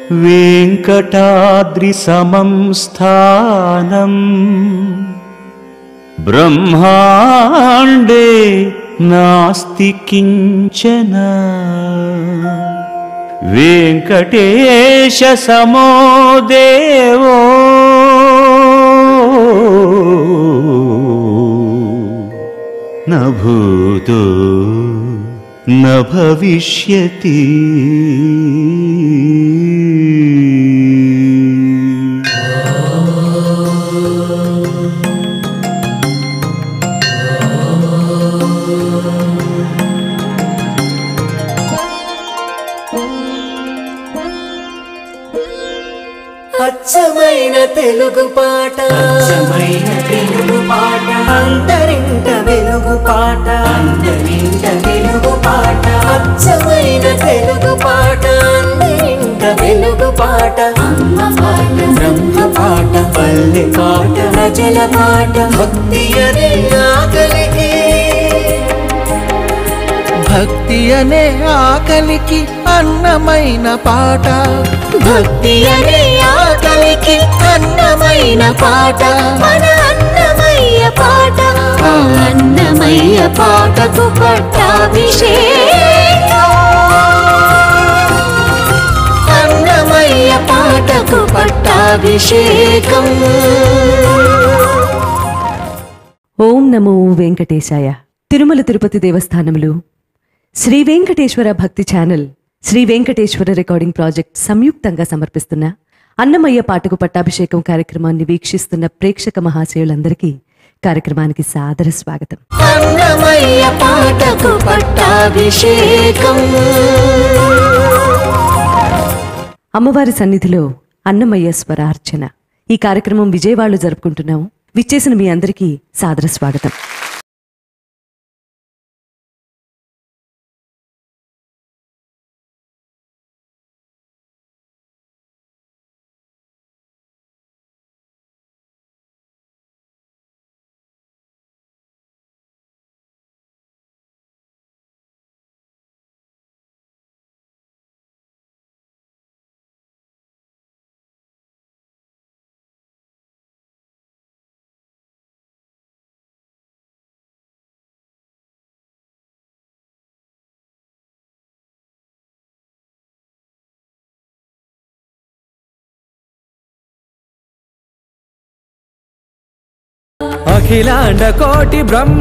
वेङ्कटाद्रिसमं स्थानम् ब्रह्माण्डे नास्ति किञ्चन वेङ्कटेशसमो देवो न भूतो न भविष्यति అచ్చమైన తెలుగు పాట అచ్చమైన తెలుగు పాట అంతరింట వెలుగు పాట అందరింట తెలుగు పాట అచ్చమైన తెలుగు పాట అందరింట వెలుగు పాట అమ్మ పాట బ్రహ్మ పాట పల్లె పాట ప్రజల పాట భక్తి అనే ఆకలికి భక్తి అనే ఆకలికి అన్నమైన పాట భక్తి అనే ఆకలికి అన్నమైన పాట మన అన్నమయ్య పాట ఆ అన్నమయ్య పాటకు పట్టాభిషేకం అన్నమయ్య పాటకు పట్టాభిషేకం ఓం నమో వెంకటేశాయ Tirumala Tirupati దేవస్థానములు Shri Venkateswara Bhakti channel Shri Venkateswara recording project సంయుక్తంగా సమర్పిస్తున్న అన్నమయ్య పాటకు పట్టాభిషేకం కార్యక్రమాన్ని వీక్షిస్తున్న ప్రేక్షక మహాశయులందరికీ కార్యక్రమానికి సాదర స్వాగతం అన్నమయ్య పాటకు పట్టాభిషేకం అమ్మవారి సన్నిధిలో అన్నమయ్య స్వరార్చన ఈ కార్యక్రమం విజయవాడలో జరుపుకుంటున్నాం విచ్చేసిన మీ అందరికీ సాదర స్వాగతం అఖిలాండ కోటి బ్రహ్మ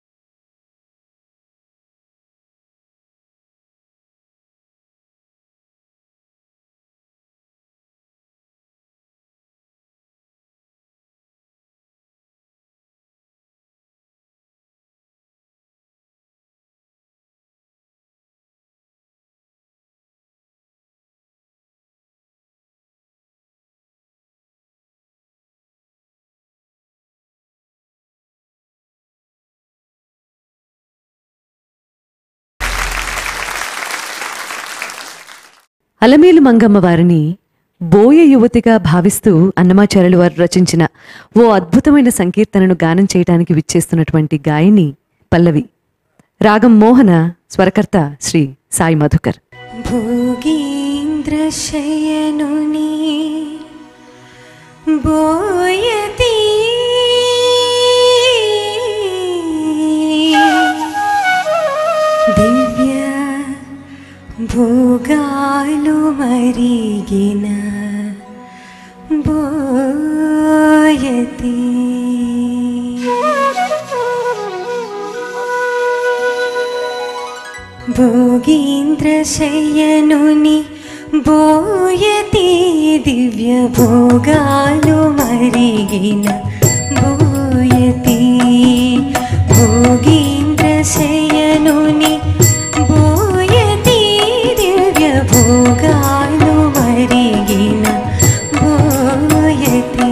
అలమేలు మంగమ్మ వారిని బోయ యువతిగా భావిస్తూ అన్నమాచార్యులు వారు రచించిన ఓ అద్భుతమైన సంకీర్తనను గానం చేయడానికి విచ్చేస్తున్నటువంటి గాయని పల్లవి రాగం మోహన స్వరకర్త శ్రీ సాయి మధుకర్ భోగీంద్రశయనుని బోయతి దివ్య భోగాలు మరిగిన బోయతి భోగీంద్రశయనుని బోయతి దివ్య భోగాలు మరిగిన బోయతి భోగీంద్రశయనుని బోయతి దివ్య భోగాలు మరిగిన బోయతి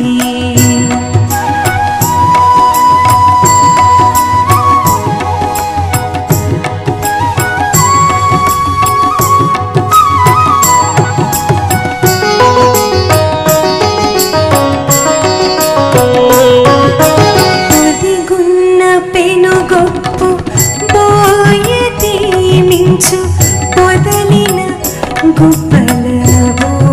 పొదిగున్న పెనుగొప్పు బోయతి మించు పొదలిన గుప్పల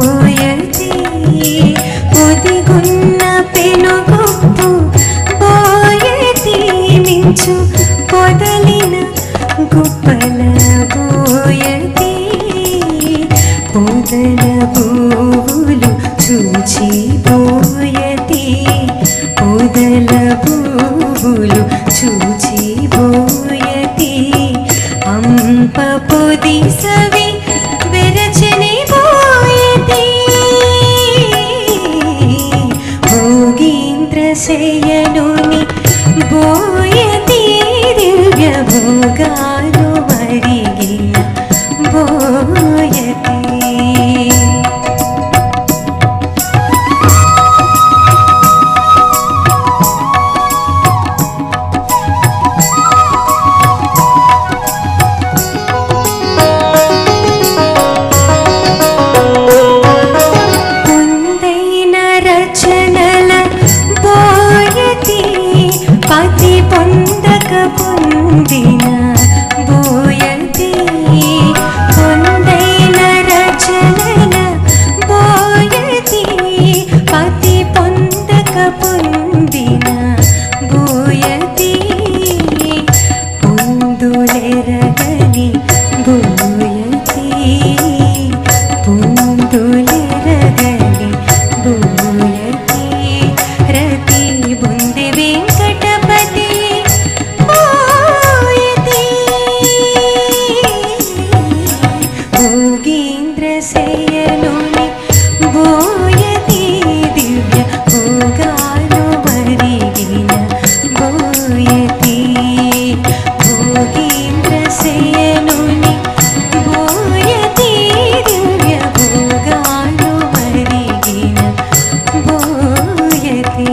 పొదల పువ్వులు చూచిపోయతి పొదల పువ్వులు చూచిపోయతి అంప పొది సవి విరచని పోయతి భోగీంద్ర శయనుని బోయతి దివ్య భోగాలు మరిగిన బోయతి పొందైన రచనల బోయతి పతి పొందక పొందిన బోయతి పొందైన రచనల బోయతి పతి పొందక పొందిన బోయతి పొందులెరగని బోయతి పొందులెరగని బోయతి రతి బుంది వెంకటపతి బోయతి భోగీంద్ర శయనుని బోయతి దివ్య భోగాలు మరిగిన బోయతి భోగీంద్ర శయనుని బోయతి దివ్య భోగాలు మరిగిన బోయతి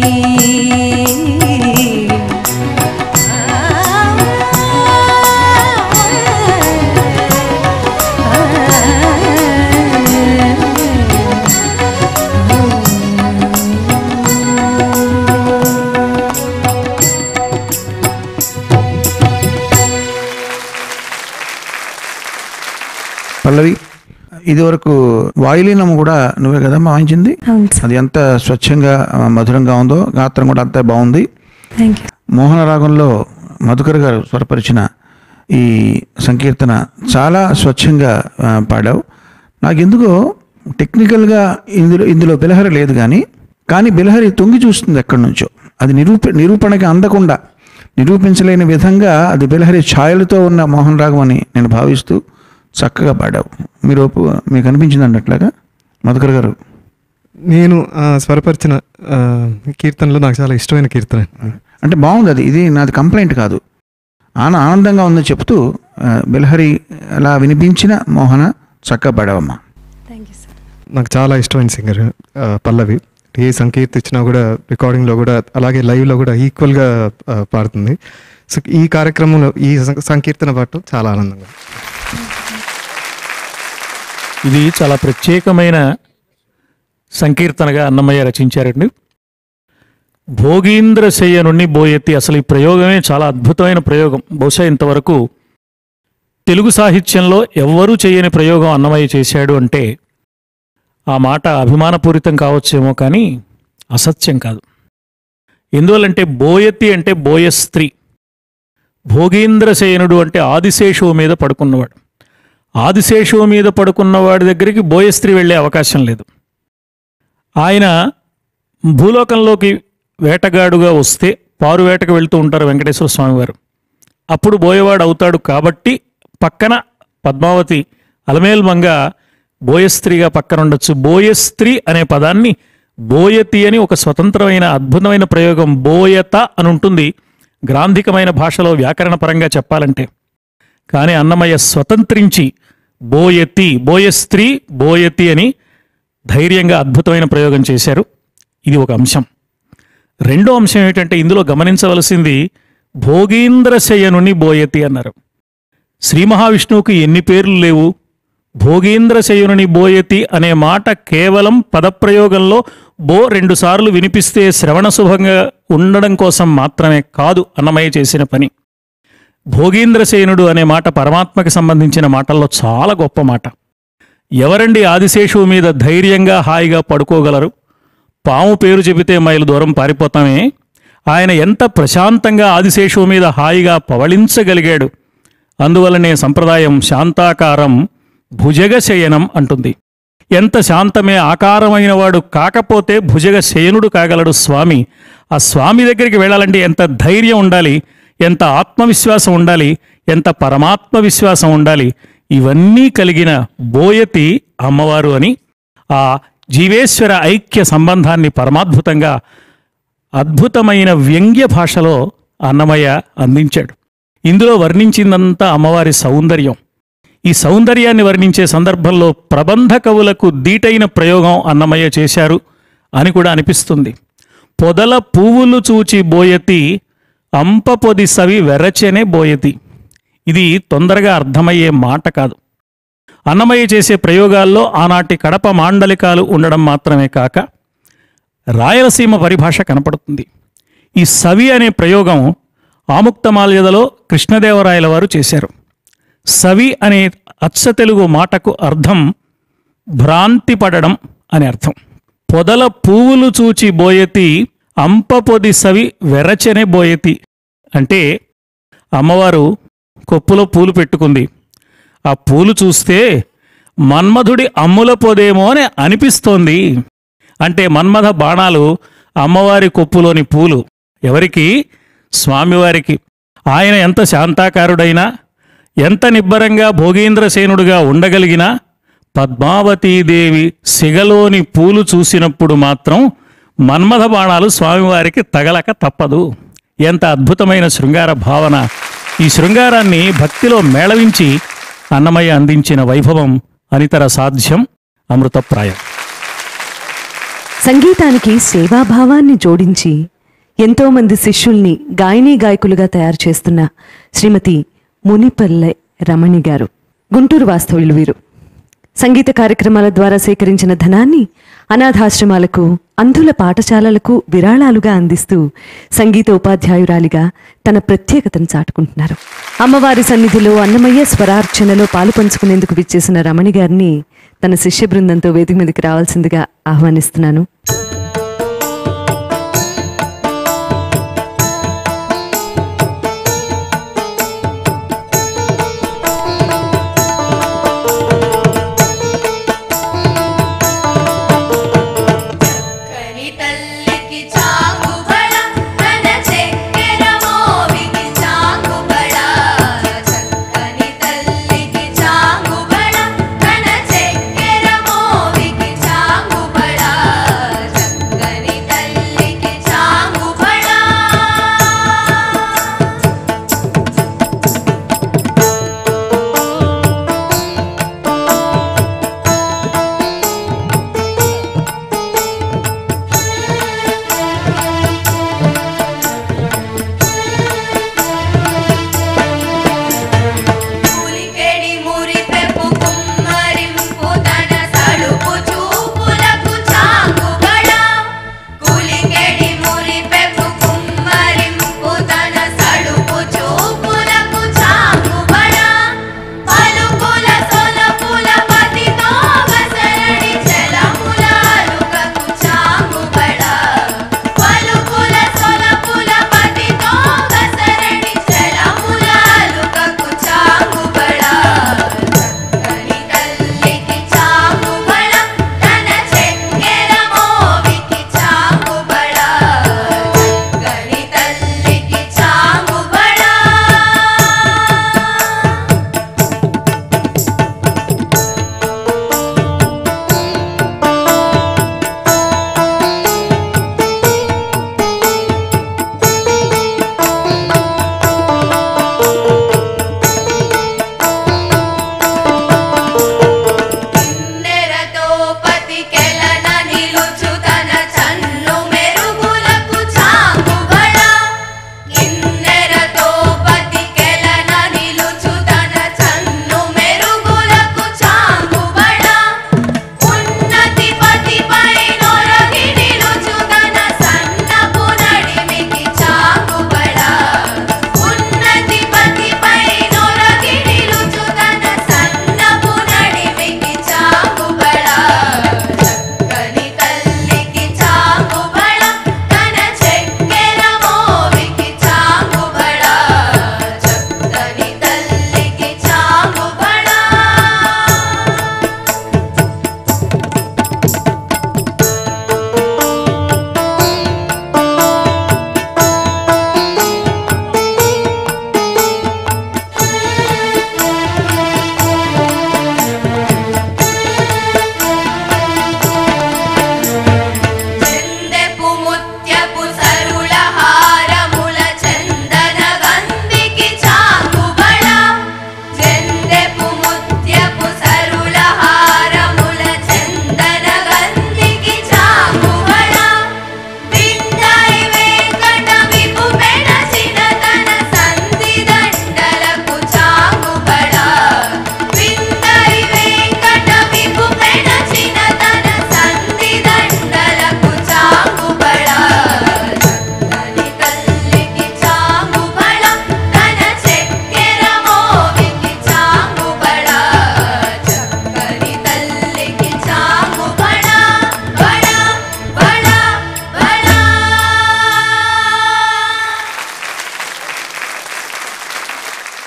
పల్లవి ఇదివరకు వాయులీనం కూడా నువ్వే కదా వాయించింది అవును సార్ అది ఎంత స్వచ్ఛంగా ఆ, మధురంగా ఉందో గాత్రం కూడా అంతే బాగుంది థ్యాంక్ యూ మోహన రాగంలో మధుకర్ గారు స్వరపరిచిన ఈ సంకీర్తన చాలా స్వచ్ఛంగా ఆ, పాడావు నాకు ఎందుకో టెక్నికల్గా ఇందులో ఇందులో బిలహరి లేదు కానీ కానీ బిలహరి తొంగి చూస్తుంది ఎక్కడి నుంచో అది నిరూప నిరూపణకి అందకుండా నిరూపించలేని విధంగా అది బిలహరి ఛాయలతో ఉన్న మోహన్ రాగం అని నేను భావిస్తూ చక్కగా పాడావు మీరు ఒప్పు- మీకు అనిపించింది అన్నట్లాగా మధుకర్ గారు నేను ఆ, స్వరపరిచిన ఆ, కీర్తనలో నాకు చాలా ఇష్టమైన కీర్తన అంటే బాగుంది అది ఇది నాది కంప్లైంట్ కాదు ఆన ఆనందంగా ఉందని చెప్తూ ఆ, బిలహరి అలా వినిపించిన మోహన చక్కగా పాడావమ్మా థ్యాంక్ యూ సార్ నాకు చాలా ఇష్టమైన సింగర్ ఆ, పల్లవి ఏ సంకీర్తి ఇచ్చినా కూడా రికార్డింగ్లో కూడా అలాగే లైవ్లో కూడా ఈక్వల్గా ఆ, పాడుతుంది సో ఈ కార్యక్రమంలో ఈ సం- సంకీర్తన పాటు చాలా ఆనందంగా ఉంది. ఇది చాలా ప్రత్యేకమైన సంకీర్తనగా అన్నమయ్య రచించారండి భోగీంద్ర శయ్యనుణ్ణి బోయెత్తి అసలు ఈ ప్రయోగమే చాలా అద్భుతమైన ప్రయోగం బహుశా ఇంతవరకు తెలుగు సాహిత్యంలో ఎవ్వరూ చేయని ప్రయోగం అన్నమయ్య చేశాడు అంటే ఆ మాట అభిమానపూరితం కావచ్చేమో కానీ అసత్యం కాదు ఎందువల్లంటే బోయెత్తి అంటే బోయ స్త్రీ భోగీంద్ర శయనుడు అంటే ఆదిశేషువు మీద పడుకున్నవాడు ఆదిశేషువు మీద పడుకున్న వాడి దగ్గరికి బోయస్త్రీ వెళ్ళే అవకాశం లేదు ఆయన భూలోకంలోకి వేటగాడుగా వస్తే పారు వేటకు వెళ్తూ ఉంటారు వెంకటేశ్వర స్వామి వారు అప్పుడు బోయవాడు అవుతాడు కాబట్టి పక్కన పద్మావతి అలమేల్మంగ బోయస్త్రీగా పక్కన ఉండొచ్చు బోయస్త్రీ అనే పదాన్ని బోయతి అని ఒక స్వతంత్రమైన అద్భుతమైన ప్రయోగం బోయత అని ఉంటుంది గ్రాంధికమైన భాషలో వ్యాకరణ పరంగా చెప్పాలంటే కానీ అన్నమయ్య స్వతంత్రించి బోయతి బోయస్త్రీ బోయతి అని ధైర్యంగా అద్భుతమైన ప్రయోగం చేశారు ఇది ఒక అంశం రెండో అంశం ఏమిటంటే ఇందులో గమనించవలసింది భోగీంద్రశయనుని బోయతి అన్నారు శ్రీ మహావిష్ణువుకి ఎన్ని పేర్లు లేవు భోగీంద్రశయనుని బోయతి అనే మాట కేవలం పదప్రయోగంలో బో రెండుసార్లు వినిపిస్తే శ్రవణ శుభంగా ఉండడం కోసం మాత్రమే కాదు అన్నమయ్య చేసిన పని భోగీంద్రసేనుడు అనే మాట పరమాత్మకి సంబంధించిన మాటల్లో చాలా గొప్ప మాట ఎవరండి ఆదిశేషువు మీద ధైర్యంగా హాయిగా పడుకోగలరు పాము పేరు చెబితే మైలు దూరం పారిపోతామే ఆయన ఎంత ప్రశాంతంగా ఆదిశేషువు మీద హాయిగా పవళించగలిగాడు అందువలనే సంప్రదాయం శాంతాకారం భుజగశయనం అంటుంది ఎంత శాంతమే ఆకారమైన వాడు కాకపోతే భుజగ శయనుడు కాగలడు స్వామి ఆ స్వామి దగ్గరికి వెళ్ళాలంటే ఎంత ధైర్యం ఉండాలి ఎంత ఆత్మవిశ్వాసం ఉండాలి ఎంత పరమాత్మ విశ్వాసం ఉండాలి ఇవన్నీ కలిగిన బోయతి అమ్మవారు అని ఆ జీవేశ్వర ఐక్య సంబంధాన్ని పరమాద్భుతంగా అద్భుతమైన వ్యంగ్య భాషలో అన్నమయ్య అందించాడు ఇందులో వర్ణించిందంతా అమ్మవారి సౌందర్యం ఈ సౌందర్యాన్ని వర్ణించే సందర్భంలో ప్రబంధ కవులకు దీటైన ప్రయోగం అన్నమయ్య చేశారు అని కూడా అనిపిస్తుంది పొదల పువ్వులు చూచి బోయతి అంప పొది సవి వెరచెనే బోయతి ఇది తొందరగా అర్థమయ్యే మాట కాదు అన్నమయ్య చేసే ప్రయోగాల్లో ఆనాటి కడప మాండలికాలు ఉండడం మాత్రమే కాక రాయలసీమ పరిభాష కనపడుతుంది ఈ సవి అనే ప్రయోగం ఆముక్తమాల్యదలో కృష్ణదేవరాయల వారు చేశారు సవి అనే అచ్చ తెలుగు మాటకు అర్థం భ్రాంతి పడడం అని అర్థం పొదల పువ్వులు చూచి బోయతి అంప పొది సవి వెరచెనే బోయతి అంటే అమ్మవారు కొప్పులో పూలు పెట్టుకుంది ఆ పూలు చూస్తే మన్మధుడి అమ్ముల పొదేమో అని అనిపిస్తోంది అంటే మన్మథ బాణాలు అమ్మవారి కొప్పులోని పూలు ఎవరికి స్వామివారికి ఆయన ఎంత శాంతాకారుడైనా ఎంత నిబ్బరంగా భోగీంద్రసేనుడుగా ఉండగలిగినా పద్మావతీదేవి సిగలోని పూలు చూసినప్పుడు మాత్రం మన్మథ బాణాలు స్వామివారికి తగలక తప్పదు ఎంత అద్భుతమైన శృంగార భావన ఈ శృంగారాన్ని భక్తిలో మేళవించి అన్నమయ్య అందించిన వైభవం అనితర సాధ్యం అమృతప్రాయం సంగీతానికి సేవాభావాన్ని జోడించి ఎంతోమంది శిష్యుల్ని గాయనీ గాయకులుగా తయారు చేస్తున్న శ్రీమతి మునిపల్లె రమణి గారు గుంటూరు వాస్తవ్యులు వీరు సంగీత కార్యక్రమాల ద్వారా సేకరించిన ధనాన్ని అనాథాశ్రమాలకు అంధుల పాఠశాలలకు విరాళాలుగా అందిస్తూ సంగీత ఉపాధ్యాయురాలిగా తన ప్రత్యేకతను చాటుకుంటున్నారు అమ్మవారి సన్నిధిలో అన్నమయ్య స్వరార్చనలో పాలు పంచుకునేందుకు విచ్చేసిన రమణి గారిని తన శిష్య బృందంతో వేదిక మీదకి రావాల్సిందిగా ఆహ్వానిస్తున్నాను కని తల్లికి చాంగుబళ తన చెక్కెర మోవికి చాంగుబళ చక్కని తల్లికి చాంగుబళ తన చెక్కెర మోవికి చాంగుబళ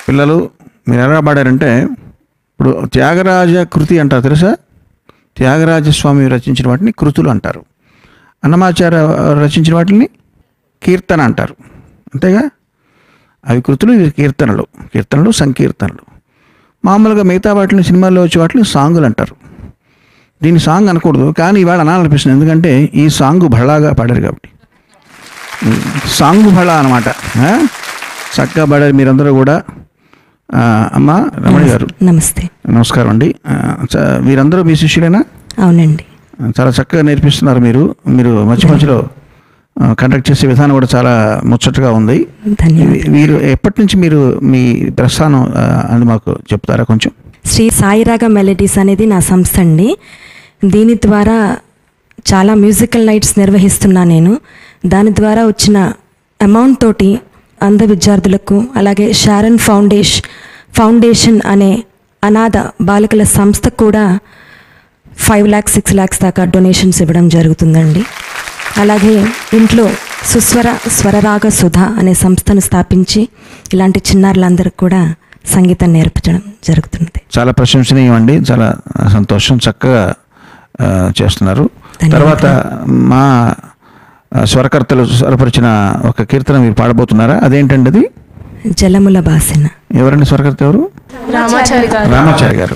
పిల్లలు మీరు ఎలా పాడారంటే ఇప్పుడు త్యాగరాజ కృతి అంటారు తెలుసా త్యాగరాజ స్వామి రచించిన వాటిని కృతులు అంటారు అన్నమాచార్య రచించిన వాటిని కీర్తన అంటారు అంతేగా అవి కృతులు ఇవి కీర్తనలు కీర్తనలు సంకీర్తనలు మామూలుగా మిగతా వాటిని సినిమాల్లో వచ్చే వాటిని సాంగులు అంటారు దీన్ని సాంగ్ అనకూడదు కానీ ఇవాళ అనాలనిపిస్తుంది ఎందుకంటే ఈ సాంగ్ భళాగా పాడారు కాబట్టి సాంగ్ భళ అనమాట ఆ? చక్కగా పాడారు మీరందరూ కూడా ఆ, అమ్మ రమణి గారు నమస్తే నమస్కారం అండి ఆ, చ- వీరందరూ మీ శిష్యులేనా అవునండి చాలా చక్కగా నేర్పిస్తున్నారు మీరు మీరు మధ్య మధ్యలో కండక్ట్ చేసే విధానం కూడా చాలా ముచ్చటగా ఉంది ధన్యవాదాలు మీరు ఎప్పటి నుంచి మీరు మీ ప్రస్థానం ఆ, అని మాకు చెప్తారా కొంచెం శ్రీ సాయిరాగ మెలడీస్ అనేది నా సంస్థ అండి దీని ద్వారా చాలా మ్యూజికల్ నైట్స్ నిర్వహిస్తున్నా నేను దాని ద్వారా వచ్చిన అమౌంట్ తోటి అంధ విద్యార్థులకు అలాగే షారన్ ఫౌండేష్ ఫౌండేషన్ అనే అనాథ బాలికల సంస్థ కూడా ఫైవ్ ల్యాక్స్ సిక్స్ ల్యాక్స్ దాకా డొనేషన్స్ ఇవ్వడం జరుగుతుందండి అలాగే ఇంట్లో సుస్వర స్వరరాగ సుధ అనే సంస్థను స్థాపించి ఇలాంటి చిన్నారులందరికీ కూడా సంగీతం నేర్పించడం జరుగుతుంది చాలా ప్రశంసనీయం అండి చాలా సంతోషం చక్కగా ఆ, చేస్తున్నారు ధన్యవాదాలు. తర్వాత మా ఆ, స్వరకర్తలు స్వరపరిచిన ఒక కీర్తన మీరు పాడబోతున్నారా అదేంటండి అది జలముల బాసిన ఎవరండి స్వరకర్త ఎవరు రామాచారి గారు రామాచారి గారు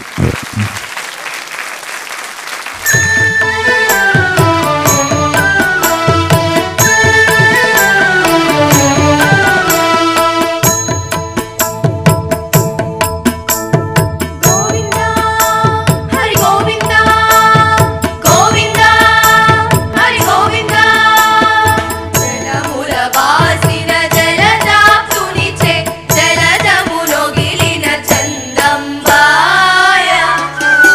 గోవింద హరి గోవింద గోవింద హరి గోవింద జలముల వాసిన జలజాప్తునిచే జలజమునొగిలిన చందంబాయ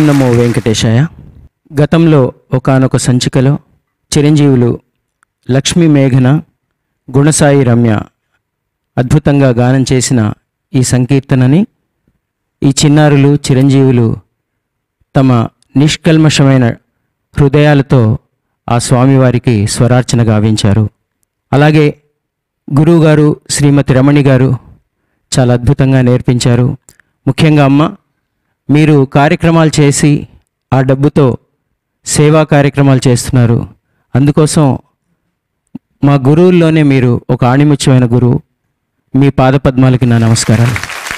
నమో వెంకటేశాయ గతంలో ఒకానొక సంచికలో చిరంజీవులు లక్ష్మీ మేఘన గుణసాయి రమ్య అద్భుతంగా గానం చేసిన ఈ సంకీర్తనని ఈ చిన్నారులు చిరంజీవులు తమ నిష్కల్మషమైన హృదయాలతో ఆ స్వామివారికి స్వరార్చన గావించారు అలాగే గురువుగారు శ్రీమతి రమణి గారు చాలా అద్భుతంగా నేర్పించారు ముఖ్యంగా అమ్మ మీరు కార్యక్రమాలు చేసి ఆ డబ్బుతో సేవా కార్యక్రమాలు చేస్తున్నారు అందుకోసం మా గురువుల్లోనే మీరు ఒక ఆణిముత్యమైన గురువు మీ పాదపద్మాలకి నా నమస్కారాలు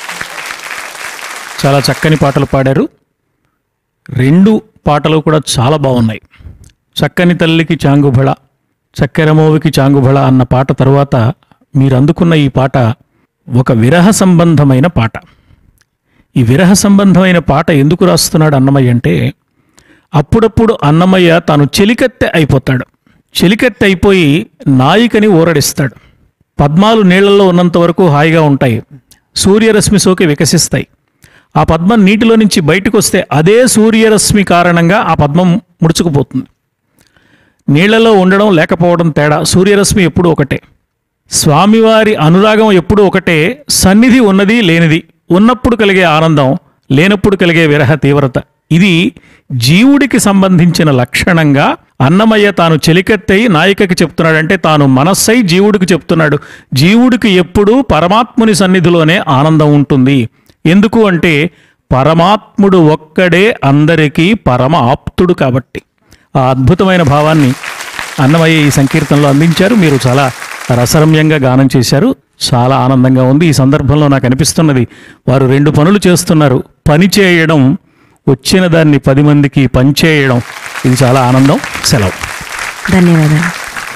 చాలా చక్కని పాటలు పాడారు రెండు పాటలు కూడా చాలా బాగున్నాయి చక్కని తల్లికి చాంగుబళ చక్కెరమోవికి చాంగుబళ అన్న పాట తరువాత మీరు అందుకున్న ఈ పాట ఒక విరహ సంబంధమైన పాట ఈ విరహ సంబంధమైన పాట ఎందుకు రాస్తున్నాడు అన్నమయ్య అంటే అప్పుడప్పుడు అన్నమయ్య తాను చెలికత్తె అయిపోతాడు చెలికత్తె అయిపోయి నాయికని ఊరడిస్తాడు పద్మాలు నీళ్లలో ఉన్నంత వరకు హాయిగా ఉంటాయి సూర్యరశ్మి సోకి వికసిస్తాయి ఆ పద్మం నీటిలో నుంచి బయటకు వస్తే అదే సూర్యరశ్మి కారణంగా ఆ పద్మం ముడుచుకుపోతుంది నీళ్లలో ఉండడం లేకపోవడం తేడా సూర్యరశ్మి ఎప్పుడూ ఒకటే స్వామివారి అనురాగం ఎప్పుడూ ఒకటే సన్నిధి ఉన్నది లేనిది ఉన్నప్పుడు కలిగే ఆనందం లేనప్పుడు కలిగే విరహ తీవ్రత ఇది జీవుడికి సంబంధించిన లక్షణంగా అన్నమయ్య తాను చెలికత్తై నాయికకి చెప్తున్నాడంటే తాను మనస్సై జీవుడికి చెప్తున్నాడు జీవుడికి ఎప్పుడూ పరమాత్ముని సన్నిధిలోనే ఆనందం ఉంటుంది ఎందుకు అంటే పరమాత్ముడు ఒక్కడే అందరికీ పరమ ఆప్తుడు కాబట్టి ఆ అద్భుతమైన భావాన్ని అన్నమయ్య ఈ సంకీర్తనలో అందించారు మీరు చాలా రసరమ్యంగా గానం చేశారు చాలా ఆనందంగా ఉంది ఈ సందర్భంలో నాకు అనిపిస్తున్నది వారు రెండు పనులు చేస్తున్నారు పని చేయడం వచ్చిన దాన్ని పది మందికి పంచేయడం ఇది చాలా ఆనందం సెలవు ధన్యవాదాలు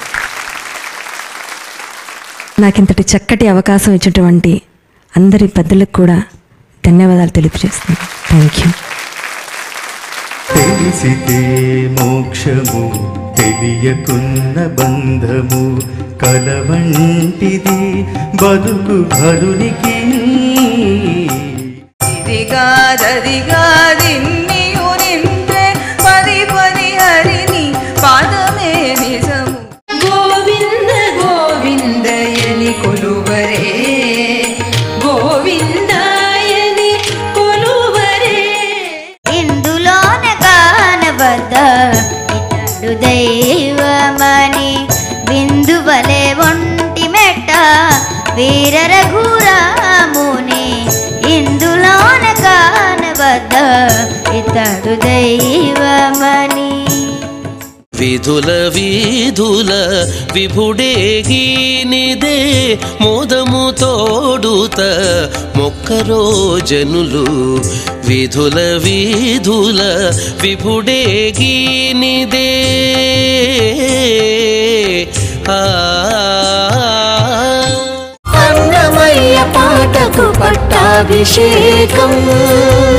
నాకింతటి చక్కటి అవకాశం ఇచ్చినటువంటి అందరి పెద్దలకు కూడా ధన్యవాదాలు తెలియజేస్తున్నాను థ్యాంక్ యూ తెలిసితే మోక్షము తెలియకున్న బంధము కలవంటిది బతుకు భరునికి ఇదిగాదదిగాదిన్నియు నింటే పది పది హరిని పాదమే నిజము గోవింద గోవిందయని కొలువరే గోవిందాయని కొలువరే ఇందులోన కానబద్ద ఇతడు దైవమని బిందువలే ఒంటి మెట్ట వీర రఘురాముని ఇందులోన కానబద్ద ఇతడు దైవమని విధుల వీధుల విభుడేగీనిదే మోదము తోడుత మొక్కరో జనులు విధుల వీధుల విభుడేగీనిదే ఆ అన్నమయ్య పాటకు పట్టాభిషేకం